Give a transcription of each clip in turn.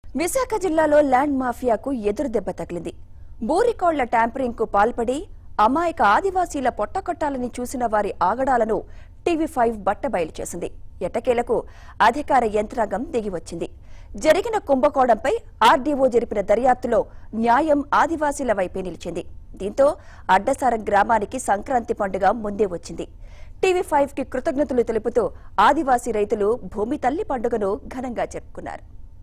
విశాఖ జిల్లాలో ల్యాండ్ మాఫియాకు ఎదురు దెబ్బ తగిలింది బూరికోళ్ల ట్యాంపరింగ్ కు పాల్పడి అమాయక ఆదివాసీల పొట్టకొట్టాలని చూసిన వారి ఆగడాలను టీవీ ఫైవ్ బట్టబయలు చేసింది ఎట్టకేలకు అధికార యంత్రాంగం దిగివచ్చింది జరిగిన కుంభకోణంపై ఆర్డీఓ జరిపిన దర్యాప్తులో న్యాయం ఆదివాసీల వైపే నిలిచింది దీంతో అడ్డసారం గ్రామానికి సంక్రాంతి పండుగ ముందే వచ్చింది టీవీ ఫైవ్ కి కృతజ్ఞతలు తెలుపుతూ ఆదివాసీ రైతులు భూమి తల్లి పండుగను ఘనంగా జరుపుకున్నారు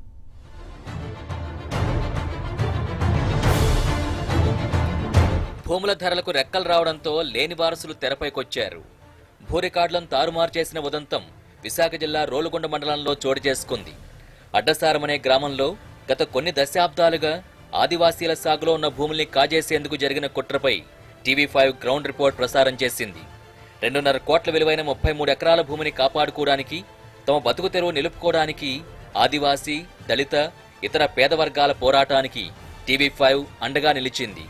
భూముల ధరలకు రెక్కలు రావడంతో లేని వారసులు తెరపైకొచ్చారు భూ రికార్డులను తారుమారు చేసిన ఉదంతం విశాఖ జిల్లా రోలుగొండ మండలంలో చోటు చేసుకుంది అడ్డసారమనే గ్రామంలో గత కొన్ని దశాబ్దాలుగా ఆదివాసీల సాగులో ఉన్న భూముల్ని కాజేసేందుకు జరిగిన కుట్రపై టీవీ ఫైవ్ గ్రౌండ్ రిపోర్ట్ ప్రసారం చేసింది రెండున్నర కోట్ల విలువైన ముప్పై మూడు ఎకరాల భూమిని కాపాడుకోవడానికి తమ బతుకు తెరువు నిలుపుకోవడానికి ఆదివాసీ దళిత ఇతర పేద వర్గాల పోరాటానికి టీవీ ఫైవ్ అండగా నిలిచింది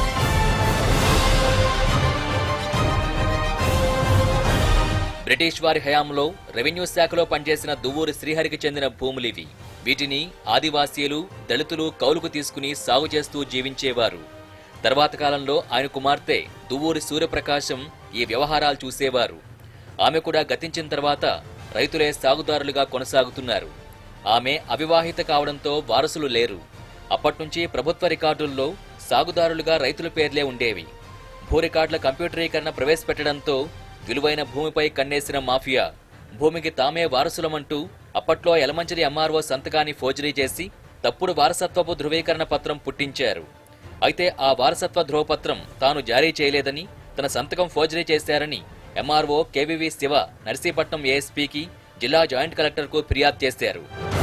బ్రిటిష్ వారి హయాంలో రెవెన్యూ శాఖలో పనిచేసిన దువ్వూరి శ్రీహరికి చెందిన భూములివి వీటిని ఆదివాసీలు దళితులు కౌలుకు తీసుకుని సాగు చేస్తూ జీవించేవారు తర్వాత కాలంలో ఆయన కుమార్తె దువ్వూరి సూర్యప్రకాశం ఈ వ్యవహారాలు చూసేవారు ఆమె కూడా గతించిన తర్వాత రైతులే సాగుదారులుగా కొనసాగుతున్నారు ఆమె అవివాహిత కావడంతో వారసులు లేరు అప్పట్నుంచి ప్రభుత్వ రికార్డుల్లో సాగుదారులుగా రైతుల పేర్లే ఉండేవి భూ రికార్డుల కంప్యూటరీకరణ ప్రవేశపెట్టడంతో విలువైన భూమిపై కన్నేసిన మాఫియా భూమికి తామే వారసులమంటూ అప్పట్లో ఎలమంచిలి ఎంఆర్ఓ సంతకాన్ని ఫోర్జరీ చేసి తప్పుడు వారసత్వపు ధృవీకరణ పత్రం పుట్టించారు అయితే ఆ వారసత్వ ధ్రువపత్రం తాను జారీ చేయలేదని తన సంతకం ఫోర్జరీ చేశారని ఎంఆర్ఓ కేవీవి శివ నర్సీపట్నం ఏఎస్పీకి జిల్లా జాయింట్ కలెక్టర్కు ఫిర్యాదు చేశారు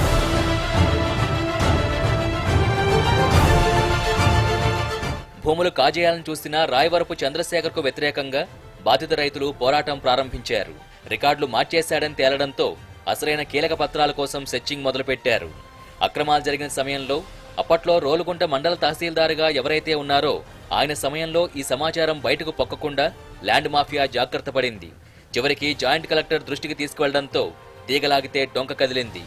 భూములు కాజేయాలని చూసిన రాయవరపు చంద్రశేఖర్కు వ్యతిరేకంగా బాధిత రైతులు పోరాటం ప్రారంభించారు రికార్డులు మార్చేశాడని తేలడంతో అసలైన కీలక పత్రాల కోసం సెర్చింగ్ మొదలుపెట్టారు అక్రమాలు జరిగిన సమయంలో అప్పట్లో రోలుగుంట మండల తహసీల్దారుగా ఎవరైతే ఉన్నారో ఆయన సమయంలో ఈ సమాచారం బయటకు పొక్కకుండా ల్యాండ్ మాఫియా జాగ్రత్త పడింది చివరికి జాయింట్ కలెక్టర్ దృష్టికి తీసుకువెళ్లడంతో తీగలాగితే డొంక కదిలింది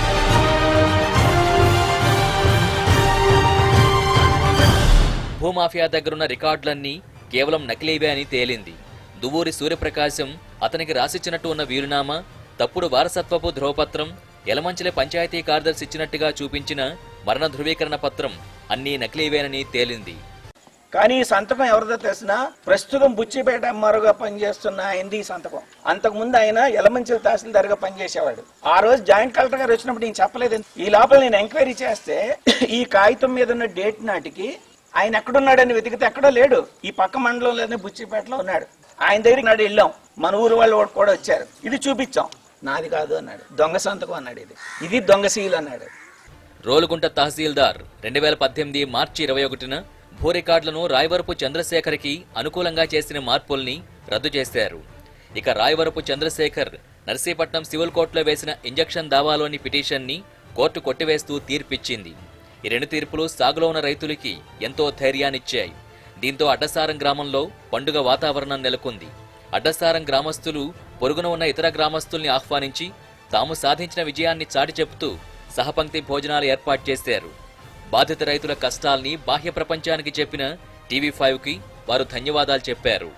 భూమాఫియా దగ్గరున్న రికార్డులన్నీ కేవలం నకిలీవే అని తేలింది దువ్వూరి సూర్యప్రకాశం అతనికి రాసిచ్చినట్టు ఉన్న వీరునామా తప్పుడు వారసత్వపు ధ్రువపత్రం ఎలమంచిల పంచాయతీ కార్యదర్శి ఇచ్చినట్టుగా చూపించిన మరణ ధృవీకరణ పత్రం అన్నీ నకిలీవేనని తేలింది కానీ ఈ సంతకం ఎవరిదో తెలిసిన ప్రస్తుతం బుచ్చిపేట ఎంఆర్ఓగా పనిచేస్తున్న ఆయనది ఈ సంతకం అంతకు ముందు ఆయన ఎలమంచిల తహసీల్దార్గా పనిచేసేవాడు ఆ రోజు జాయింట్ కలెక్టర్ గారు వచ్చినప్పుడు నేను చెప్పలేదు ఈ లోపల నేను ఎంక్వైరీ చేస్తే ఈ కాగితం మీద ఉన్న డేట్ నాటికి ఆయన ఎక్కడున్నాడని వెతికితే ఎక్కడో లేడు ఈ పక్క మండలంలోనే బుచ్చిపేటలో ఉన్నాడు ఆయన దగ్గరికి నాడు వెళ్ళాం మన ఊరు వాళ్ళు కూడా వచ్చారు ఇది చూపించాం నాది కాదు అన్నాడు దొంగ సంతకం అన్నాడు ఇది ఇది దొంగ సీల్ అన్నాడు రోలుగుంట తహసీల్దార్ రెండు వేల పద్దెనిమిది మార్చి ఇరవై ఒకటిన భూ రికార్డులను రాయవరపు చంద్రశేఖర్కి అనుకూలంగా చేసిన మార్పుల్ని రద్దు చేశారు ఇక రాయవరపు చంద్రశేఖర్ నర్సీపట్నం సివిల్ కోర్టులో వేసిన ఇంజక్షన్ దావాలోని పిటిషన్ని కోర్టు కొట్టివేస్తూ తీర్పిచ్చింది ఈ రెండు తీర్పులు సాగులో ఉన్న రైతులకి ఎంతో ధైర్యాన్నిచ్చాయి దీంతో అడ్డసారం గ్రామంలో పండుగ వాతావరణం నెలకొంది అడ్డసారం గ్రామస్తులు పొరుగున ఉన్న ఇతర గ్రామస్తుల్ని ఆహ్వానించి తాము సాధించిన విజయాన్ని చాటి చెబుతూ సహపంక్తి భోజనాలు ఏర్పాటు చేశారు బాధిత రైతుల కష్టాల్ని బాహ్య ప్రపంచానికి చెప్పిన టీవీ ఫైవ్ కి వారు ధన్యవాదాలు చెప్పారు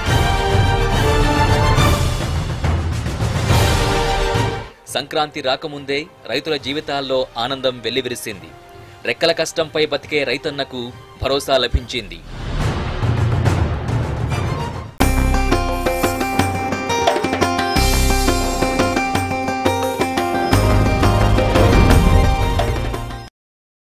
సంక్రాంతి రాకముందే రైతుల జీవితాల్లో ఆనందం వెల్లివిరిసింది రెక్కల కష్టంపై బతికే రైతన్నకు భరోసా లభించింది